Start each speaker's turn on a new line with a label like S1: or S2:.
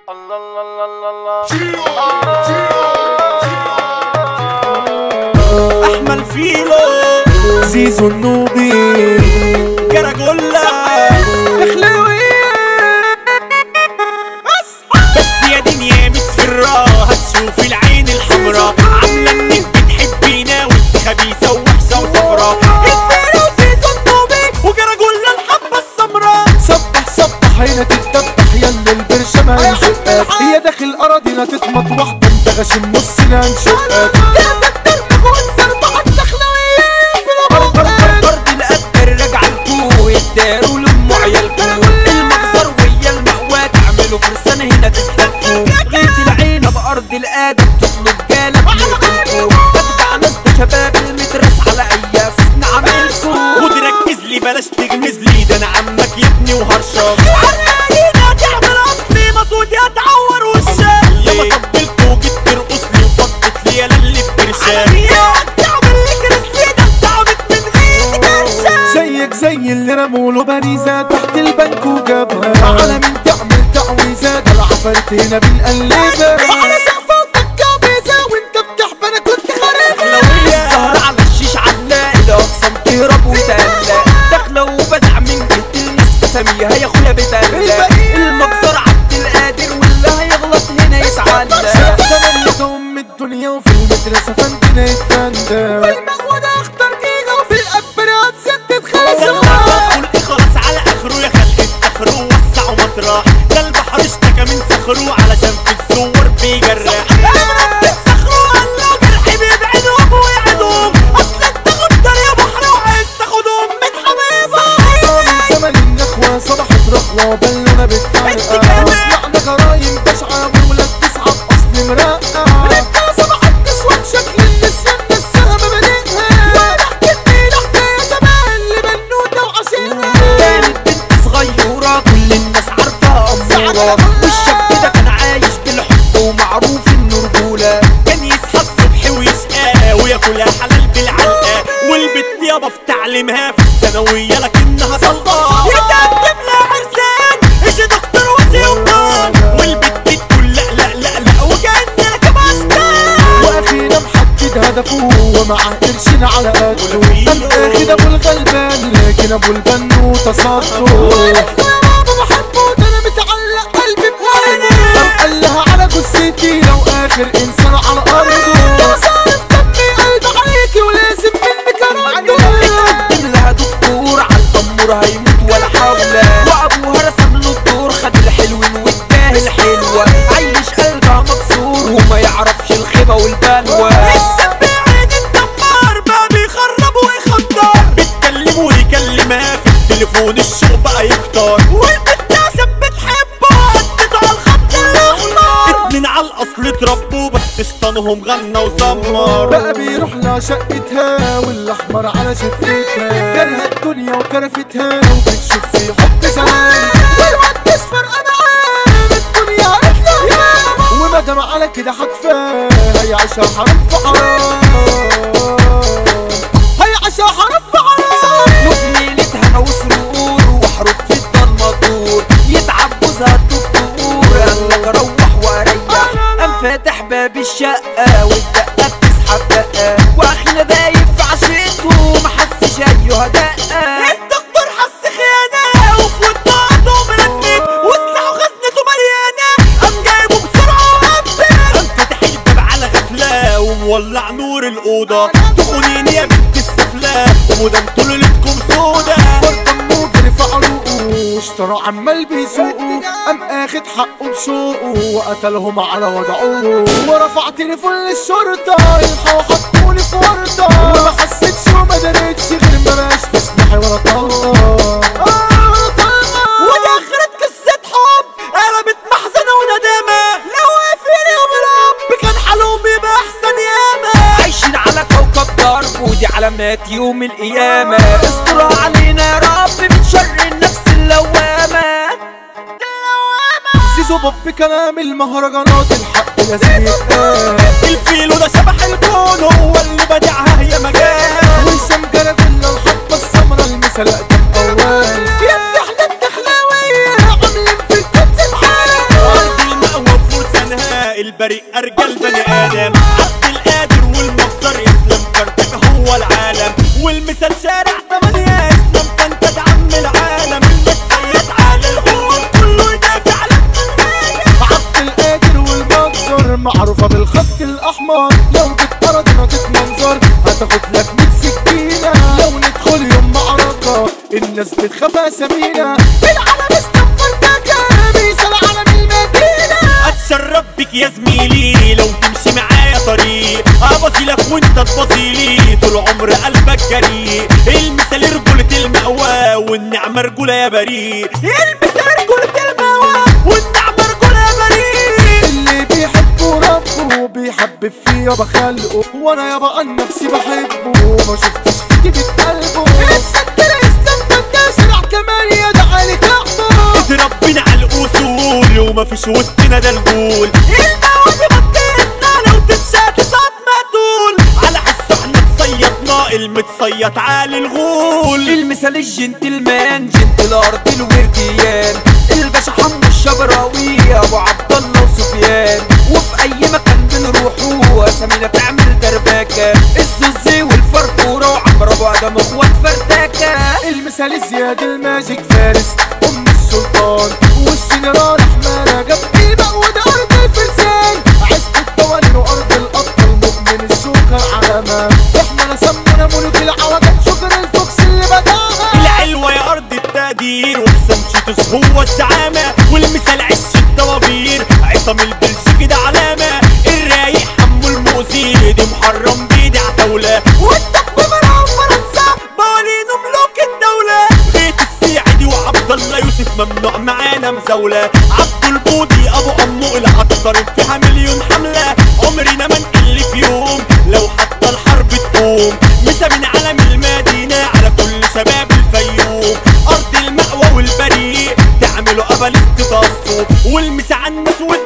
S1: الله الله الله الله
S2: احمل فيلو
S3: زيزو النوبي
S2: كراجولا
S3: اخلاوي
S2: بس يا دنيا متسرة هتشوفي العين الحمراء عاملة انك بتحبينا وانت خبيثة ووحشة وصفرا الفيلو زيزو النوبي وكراجولا الحبة السمراء
S3: صبح صبح هنا تتدبح يلا البرشمة يشقك هي داخل اراضينا تتمط واحدة انت غشيم نصنا نشقك
S2: ارض القدر راجعة لكو يداروا لام عيالكو المجزر ويا المأوى تعملوا فرسان هنا تستكفوا غيت العينة بأرض القادر تطلب جالك يقتلكوا أجدع ناس شباب المدرس على أي أساس نعملكو خد ركز لي بلاش تجمز لي ده أنا عمك يا ابني وهرشاك عرقاينا تعمل أصلي مطوط يا تعور وشك يا ما طبلت وجيت ترقص لي وفضت لي يا للي في كرشاك تعمل لي كرسلي ده انت عبت من غير كرشاك
S3: زيك زي اللي رموله باريزة تحت البنك وجابها على مين تعمل تعويذة ده العفرت هنا بنقلبها
S2: على سقفك كابيزة وانت بتحبى انا كنت خاربها السهرة على الشيش علاق الاقسام تهرب وتقلق داخلة وبدع من جهة الناس اساميها يا اخويا بتقلق المجزر عبد القادر واللي هيغلط هنا يتعلق
S3: تمنيت ام الدنيا وفي المدرسة فندنا يتفندى
S2: المقودة اختار جيجا وفي الابريات ست
S1: خلق خلاص على اخره يا خلق اخره وسع ومطرح ده البحر اشتكى من صخره علشان في الصور بيجرح
S3: من زمن النخوة صبحت رخوة بلنا بالفرقة وسمعنا جرايم بشعة وولاد تسعة بأصل مرقة صبحت نسوة بشكل النسيان نسها مبادئها ونحكي النيل حكاية زمان لبنوتة وعشيرة
S2: كانت بنت صغيرة كل الناس عارفة أمورة والشاب ده كان عايش بالحب ومعروف إنه رجولة
S1: كان يصحى الصبح ويشقى وياكلها حلال بالعلقة والبت يابا في تعليمها في الثانوية لكنها طلقة يتقدم لها عرسان ايش دكتور وسيوطان والبت تقول لا لا لا لا وكأني راكب عسكر
S3: واخينا محدد هدفه ومعاه قرشين على قده قام اخد ابو الغلبان لكن ابو البنوتة صدره قام قال لها على جثتي لو اخر انسان على ارضه يا صارف دمي قلب عليكي ولازم منك ارده
S2: اتقدم لها دكتور على الأمور هيموت ولا حول وأبوها رسم له الدور خد الحلوين واداه الحلوة عايش قلبها مكسور وما يعرفش الخيبة والبلوى
S1: السباعين الدمار بقى بيخرب ويخدر بتكلم ويكلمها في التليفون الشوق بقى يكتر والبت عشان بتحبه عدت على الخط الاحمر اتنين على الاصل اتربوا بس شيطانهم غنى وزمر
S3: بقى بيروح لها شقتها والاحمر على شفتها كرهت الدنيا وكرفتها وبتشوف في حب زمان والواد مش فارقه معاه الدنيا قالت له يا وما دام على كده حتفاه هيعيشها حرام في حرام هيعيشها حرام في حرام
S2: وزميلتها انا وسرور وحروب في الضلمة دور يتعب جوزها الدكتور قال لك اروح واريح قام فاتح باب الشقة والدقة بتسحب دقة واخينا دايب في عشيته ما حسش ايها دقة
S1: الدكتور حس خيانة وفي وداعته مرتب وسلاحه خزنته مليانة قام جايبه بسرعة وقبل قام فاتح الباب على غفلة ومولع نور الأوضة تخونين يا بنت السفلة ومدام طول ليلتكم سودا
S3: فرقة مجري في عروقه اشترى عمال بيسوقه قام اخد حقه بشوقه وقتلهم على وضعه ورفع تليفون للشرطة الحقوا حطوني في ورطة وما حسيتش وما دريتش غير ما بقاش تسمحي ولا طلقة
S1: وده آخرت قصة حب قلبت محزنة وندامة لو وافر يوم الأب كان حالهم يبقى أحسن ياما
S2: عايشين على كوكب ضرب ودي علامات يوم القيامة استر علينا يا رب من شر النفس اللوامة
S3: زيزو بوب كلام المهرجانات الحق لازم يتقال
S1: الفيل وده شبح الكون هو اللي بدعها هي مجال
S3: وسام جرب الا الحبة السمرا المثل اقدم اول يا ابني احنا الدخلاوية عاملين في الكبس بحالة
S1: البريء ارجل بني ادم عبد القادر والمصدر اسلام كارتك هو العالم والمثال شارع تمانية اسلام فانت عم العالم المتسيد على الغول كله يدافع عن
S3: عبد القادر والمنظر معروفة بالخط الأحمر لو تتقرض نقطة منظر هتاخد لك 100 سكينة لو ندخل يوم معركة الناس بتخاف أسامينا العالم استنفر مثال علم المدينة
S1: اتشرف بك يا زميلي لو تمشي معايا طريق ابصيلك وانت تبصيلي طول عمر قلبك جريء المثال رجولة المأوى والنعمة رجولة يا بريء المثال رجولة المأوى والنعمة رجولة يا بريء
S3: اللي بيحبه ربه بيحبب فيه يابا خلقه وانا يابا عن نفسي بحبه ما شفتش فيكي بتقلبه السكر اسلام تنتشر كمان يدعي كعبه
S1: اتربينا على الاصول وما فيش وسطنا ده الجول المواد بطيتنا لو تنسى تصاد مقتول على حس احنا تصيطنا المتصيط على الغول
S2: المثال الجنتلمان جنتل ارض الورديان الباشا حمو الشبراوي ابو عبد الله وسفيان وفي اي مكان بنروحوا اسامينا تعمل دربكه الزوزي والفرفوره وعمرو ابو ادم اخوات فرداكه
S3: المثال زياد الماجيك فارس ام السلطان والجنرال احمد رجب المقود ارض الفرسان عزب الدوالين وارض الابطال مؤمن السوكر علامة احنا رسمنا ملوك العوجات شكر الفوكس اللي بداها
S1: العلوة يا أرض التقدير وحسام شيتوس هو الزعامة والمثال عش الطوابير عصام البلجيكي ده علامة الرايق حمو المؤذي دي محرم بيدي عتاولة والطب مرعب فرنسا موالينه ملوك الدولة بيت السيعدي وعبد الله يوسف ممنوع معانا مزاولة عبد البودي أبو أمو العطر فيها مليون حملة عمرنا ما نقل في يوم لو حتى الحرب تقوم مسا من علم المدينة على كل شباب الفيوم أرض المأوى والبريء تعملوا قبل استباصوا والمسا على الناس